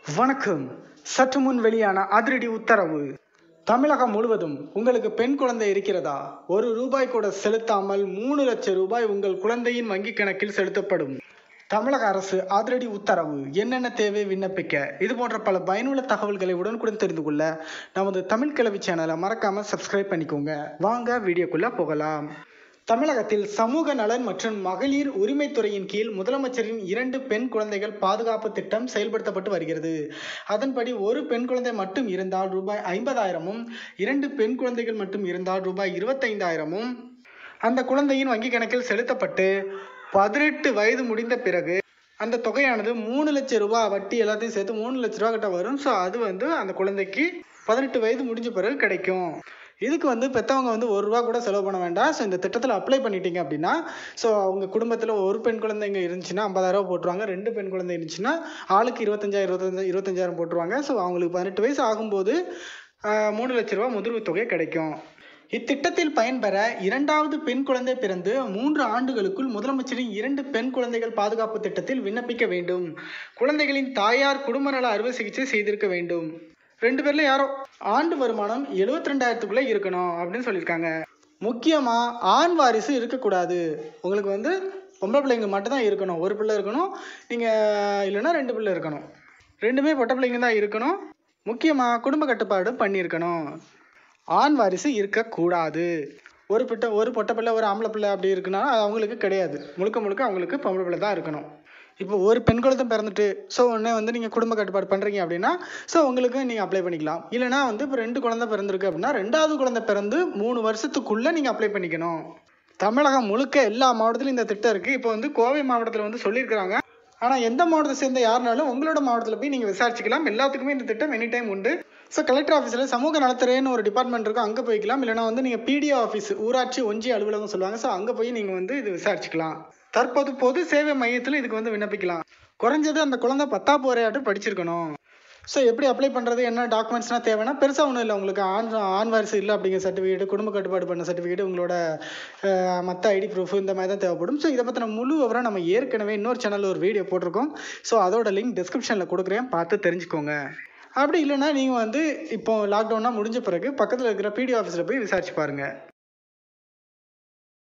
வணக்கம் சற்று முன் வெளியான அதிரடி உத்தரவு தமிழகம் முழுவதும் உங்களுக்கு பெண் குழந்தை இருக்கிறதா ஒரு ரூபாய் கூட செலுத்தாமல் மூணு லட்சம் ரூபாய் உங்கள் குழந்தையின் வங்கி கணக்கில் செலுத்தப்படும் தமிழக அரசு அதிரடி உத்தரவு என்னென்ன தேவை விண்ணப்பிக்க இது போன்ற பல பயனுள்ள தகவல்களை உடனுக்குடன் தெரிந்து கொள்ள நமது தமிழ் கிழவி சேனலை மறக்காம சப்ஸ்கிரைப் பண்ணிக்கோங்க வாங்க வீடியோக்குள்ள போகலாம் தமிழகத்தில் சமூக நலன் மற்றும் மகளிர் உரிமைத்துறையின் கீழ் முதலமைச்சரின் இரண்டு பெண் குழந்தைகள் பாதுகாப்பு திட்டம் செயல்படுத்தப்பட்டு வருகிறது அதன்படி ஒரு பெண் குழந்தை மட்டும் இருந்தால் ரூபாய் ஐம்பதாயிரமும் இரண்டு பெண் குழந்தைகள் மட்டும் இருந்தால் ரூபாய் இருபத்தைந்தாயிரமும் அந்த குழந்தையின் வங்கி கணக்கில் செலுத்தப்பட்டு பதினெட்டு வயது முடிந்த பிறகு அந்த தொகையானது மூணு லட்சம் ரூபாய் வட்டி எல்லாத்தையும் சேர்த்து மூணு லட்ச ரூபா கிட்ட வரும் ஸோ அது வந்து அந்த குழந்தைக்கு பதினெட்டு வயது முடிஞ்ச பிறகு கிடைக்கும் இதுக்கு வந்து பெற்றவங்க வந்து ஒரு ரூபா கூட செலவு பண்ண வேண்டாம் ஸோ இந்த திட்டத்தில் அப்ளை பண்ணிட்டீங்க அப்படின்னா ஸோ அவங்க குடும்பத்தில் ஒரு பெண் குழந்தைங்க இருந்துச்சுன்னா ஐம்பதாயிரம் போட்டுருவாங்க ரெண்டு பெண் குழந்தை இருந்துச்சுன்னா ஆளுக்கு இருபத்தஞ்சாயிரம் இருபத்தஞ்சா இருபத்தஞ்சாயிரம் போட்டுருவாங்க ஸோ அவங்களுக்கு பதினெட்டு வயசு ஆகும்போது ஆஹ், மூணு லட்ச ரூபா முதிர்வு தொகை கிடைக்கும் இத்திட்டத்தில் பயன்பெற இரண்டாவது பெண் குழந்தை பிறந்து மூன்று ஆண்டுகளுக்குள் முதலமைச்சரின் இரண்டு பெண் குழந்தைகள் பாதுகாப்பு திட்டத்தில் விண்ணப்பிக்க வேண்டும் குழந்தைகளின் தாயார் குடும்ப நல அறுவை சிகிச்சை செய்திருக்க வேண்டும் ரெண்டு பேர்ல யாரோ ஆண்டு வருமானம் எழுபத்தி ரெண்டாயிரத்துக்குள்ள இருக்கணும் அப்படின்னு சொல்லியிருக்காங்க முக்கியமா ஆண் வாரிசு இருக்கக்கூடாது உங்களுக்கு வந்து பொம்பளை பிள்ளைங்க மட்டும்தான் இருக்கணும் ஒரு பிள்ளை இருக்கணும் நீங்க இல்லைன்னா ரெண்டு பிள்ளை இருக்கணும் ரெண்டுமே பொட்டை பிள்ளைங்க தான் இருக்கணும் முக்கியமாக குடும்ப கட்டுப்பாடு பண்ணியிருக்கணும் ஆண் வாரிசு இருக்கக்கூடாது ஒரு பிட்ட ஒரு பொட்டை பிள்ளை ஒரு ஆம்பளை பிள்ளை அப்படி இருக்குன்னா அது அவங்களுக்கு கிடையாது முழுக்க முழுக்க அவங்களுக்கு பொம்பளை பிள்ளை தான் இருக்கணும் இப்போ ஒரு பெண் குழந்தை பிறந்துட்டு ஸோ உடனே வந்து நீங்கள் குடும்ப கட்டுப்பாடு பண்ணுறீங்க அப்படின்னா ஸோ உங்களுக்கு நீங்கள் அப்ளை பண்ணிக்கலாம் இல்லைனா வந்து இப்போ ரெண்டு குழந்தை பிறந்திருக்கு அப்படின்னா ரெண்டாவது குழந்தை பிறந்து மூணு வருஷத்துக்குள்ளே நீங்கள் அப்ளை பண்ணிக்கணும் தமிழகம் முழுக்க எல்லா மாவட்டத்திலும் இந்த திட்டம் இருக்குது இப்போ வந்து கோவை மாவட்டத்தில் வந்து சொல்லியிருக்கிறாங்க ஆனால் எந்த மாவட்டத்தை சேர்ந்த யாருனாலும் உங்களோட மாவட்டத்தில் போய் நீங்கள் விசாரிச்சுக்கலாம் எல்லாத்துக்குமே இந்த திட்டம் எனி டைம் உண்டு ஸோ கலெக்டர் ஆஃபீஸில் சமூக நலத்துறைன்னு ஒரு டிபார்ட்மெண்ட் இருக்கும் அங்கே போய்க்கலாம் இல்லைனா வந்து நீங்கள் பிடிஓ ஆஃபீஸ் ஊராட்சி ஒன்றிய அலுவலகம் சொல்லுவாங்க ஸோ அங்கே போய் நீங்கள் வந்து இது விசாரிச்சுக்கலாம் தற்போது பொது சேவை மையத்தில் இதுக்கு வந்து விண்ணப்பிக்கலாம் குறைஞ்சது அந்த குழந்தை பத்தாப்பு வரையாட்டும் படிச்சிருக்கணும் ஸோ எப்படி அப்ளை பண்ணுறது என்ன டாக்குமெண்ட்ஸ்லாம் தேவைன்னா பெருசாக ஒன்றும் இல்லை உங்களுக்கு ஆண் ஆண் வாரிசு இல்லை அப்படிங்கிற சர்டிஃபிகேட் குடும்ப கட்டுப்பாடு பண்ண சர்டிஃபிகேட் உங்களோட மற்ற ஐடி ப்ரூஃப் இந்த மாதிரி தான் தேவைப்படும் ஸோ இதை பற்றின முழு விவரம் நம்ம ஏற்கனவே இன்னொரு சேனலில் ஒரு வீடியோ போட்டிருக்கோம் ஸோ அதோட லிங்க் டிஸ்கிரிப்ஷனில் கொடுக்குறேன் பார்த்து தெரிஞ்சுக்கோங்க அப்படி இல்லைன்னா நீங்கள் வந்து இப்போ லாக்டவுனாக முடிஞ்ச பிறகு பக்கத்தில் இருக்கிற பிடி ஆஃபீஸில் போய் விசாரிச்சு பாருங்கள்